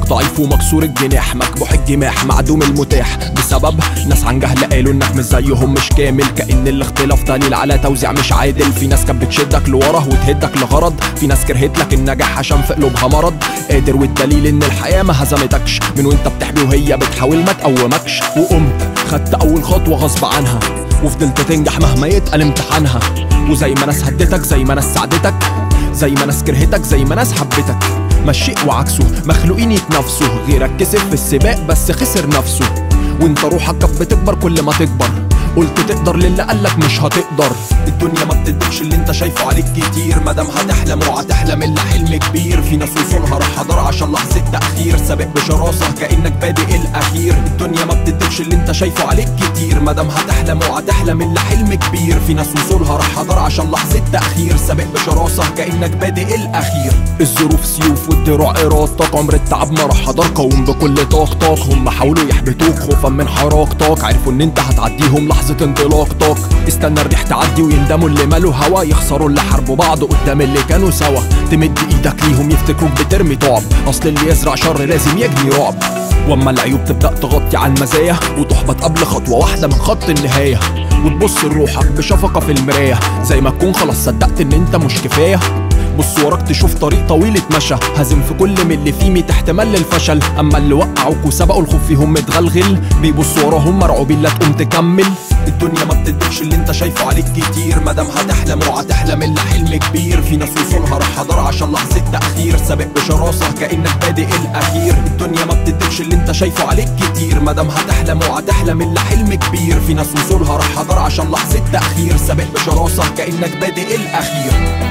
انك ضعيف ومكسور الجناح مكبوح الجماح معدوم المتاح بسبب ناس عن جهل قالوا انك مش زيهم مش كامل كأن الاختلاف دليل على توزيع مش عادل في ناس كانت بتشدك لورا وتهدك لغرض في ناس كرهت لك النجاح عشان في قلوبها مرض قادر والدليل ان الحياة ما هزمتكش من وانت بتحبي وهي بتحاول ما تقومكش وقمت خدت اول خطوة غصب عنها وفضلت تنجح مهما يتقل امتحانها وزي ما ناس هدتك زي ما ناس ساعدتك زي ما ناس كرهتك زي ما ناس حبتك ما الشيء وعكسه مخلوقين يتنافسوا غيرك كسب في السباق بس خسر نفسه وانت روحك كانت بتكبر كل ما تكبر قلت تقدر للي قالك مش هتقدر الدنيا ما بتديكش اللي انت شايفه عليك كتير مادام هتحلم وهتحلم الا حلم كبير في ناس وصولها راح حضر عشان لحظة تأخير سابق بشراسة كأنك بادئ الأخير الدنيا ما بتديكش اللي انت شايفه عليك كتير مادام هتحلم وهتحلم الا حلم كبير في ناس وصولها راح حضر عشان لحظة تأخير سابق بشراسة كأنك بادئ الأخير الظروف سيوف والدروع إرادتك عمر التعب ما راح حضر قوم بكل طاقتك هم حاولوا يحبطوك خوفا من حركتك عرفوا ان انت هتعديهم لحظة انطلاقتك استنى الريح تعدي ويندموا اللي مالوا هوا يخسروا اللي حاربوا بعض قدام اللي كانوا سوا تمد ايدك ليهم يفتكروك بترمي طعب اصل اللي يزرع شر لازم يجني رعب واما العيوب تبدا تغطي على المزايا وتحبط قبل خطوه واحده من خط النهايه وتبص لروحك بشفقه في المرايه زي ما تكون خلاص صدقت ان انت مش كفايه بص وراك تشوف طريق طويل اتمشى هازم في كل من اللي فيه ميت احتمال للفشل اما اللي وقعوك وسبقوا الخوف فيهم متغلغل بيبصوا وراهم مرعوبين لا تقوم تكمل الدنيا ما بتديكش اللي انت شايفه عليك كتير مادام هتحلم وهتحلم الا حلم كبير في ناس وصولها راح حضر عشان لحظة تأخير سابق بشراسة كأنك بادئ الأخير الدنيا ما بتديكش اللي انت شايفه عليك كتير مادام هتحلم وهتحلم الا حلم كبير في ناس وصولها راح حضر عشان لحظة تأخير سابق بشراسة كأنك بادئ الأخير